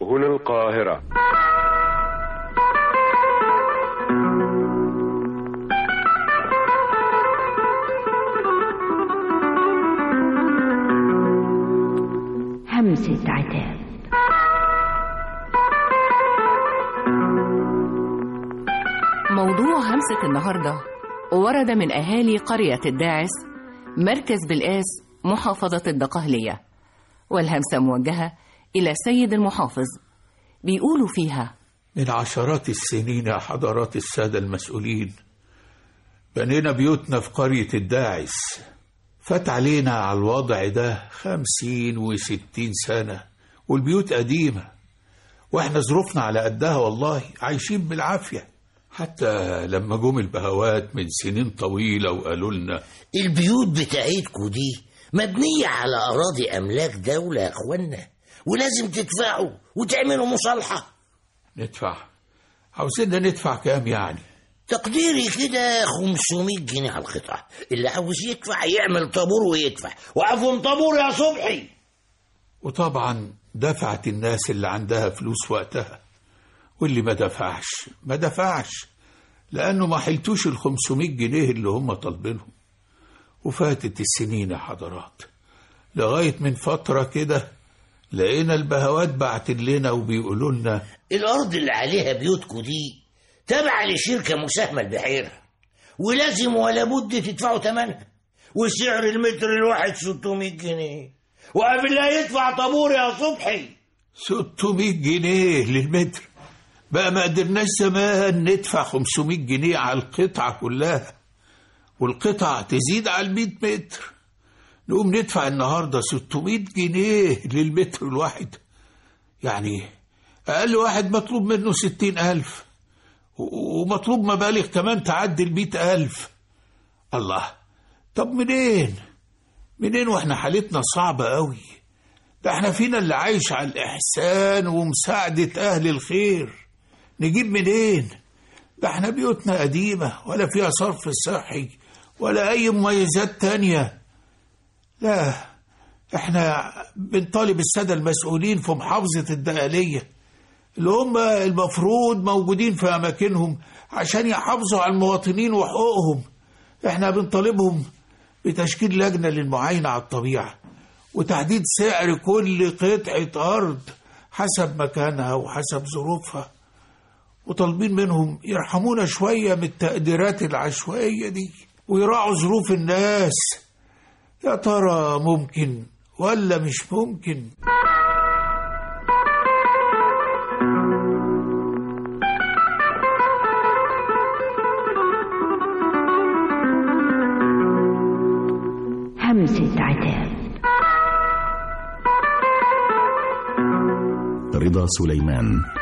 هنا القاهرة همسة عتاب موضوع همسة النهاردة ورد من أهالي قرية الداعس مركز بالقاس محافظة الدقهلية والهمسة موجهة إلى سيد المحافظ بيقولوا فيها من عشرات السنين يا حضرات السادة المسؤولين بنينا بيوتنا في قرية الداعس فات علينا على الوضع ده خمسين وستين سنة والبيوت قديمة واحنا ظروفنا على قدها والله عايشين بالعافية حتى لما جم البهوات من سنين طويلة وقالوا لنا البيوت بتاعتكوا دي مبنية على أراضي أملاك دولة يا أخوانا ولازم تدفعوا وتعملوا مصالحة ندفع عاوزيننا ندفع كام يعني تقديري كده 500 جنيه على القطعة اللي عاوز يدفع يعمل طابور ويدفع وقفوا طابور يا صبحي وطبعا دفعت الناس اللي عندها فلوس وقتها واللي ما دفعش ما دفعش لأنه ما حلتوش ال 500 جنيه اللي هم طالبينهم وفاتت السنين يا حضرات لغاية من فترة كده لقينا البهوات بعتن لنا وبيقولوا لنا الأرض اللي عليها بيوتكوا دي تابعة لشركة مساهمة البحيرة ولازم ولا بد تدفعوا ثمنها وسعر المتر الواحد 600 جنيه وقبل لا يدفع طابور يا صبحي 600 جنيه للمتر بقى ما قدرناش زمان ندفع 500 جنيه على القطعة كلها والقطعة تزيد على ال 100 متر نقوم ندفع النهاردة 600 جنيه للمتر الواحد يعني أقل واحد مطلوب منه 60 ألف و- ومطلوب مبالغ كمان تعدي ال 100 ألف الله طب منين منين واحنا حالتنا صعبة قوي ده احنا فينا اللي عايش على الإحسان ومساعدة أهل الخير نجيب منين ده احنا بيوتنا قديمة ولا فيها صرف صحي ولا أي مميزات تانية لا احنا بنطالب السادة المسؤولين في محافظة الدقالية اللي هم المفروض موجودين في أماكنهم عشان يحافظوا على المواطنين وحقوقهم احنا بنطالبهم بتشكيل لجنة للمعاينة على الطبيعة وتحديد سعر كل قطعة أرض حسب مكانها وحسب ظروفها وطالبين منهم يرحمونا شوية من التقديرات العشوائية دي ويراعوا ظروف الناس يا ترى ممكن ولا مش ممكن همسة عتاب رضا سليمان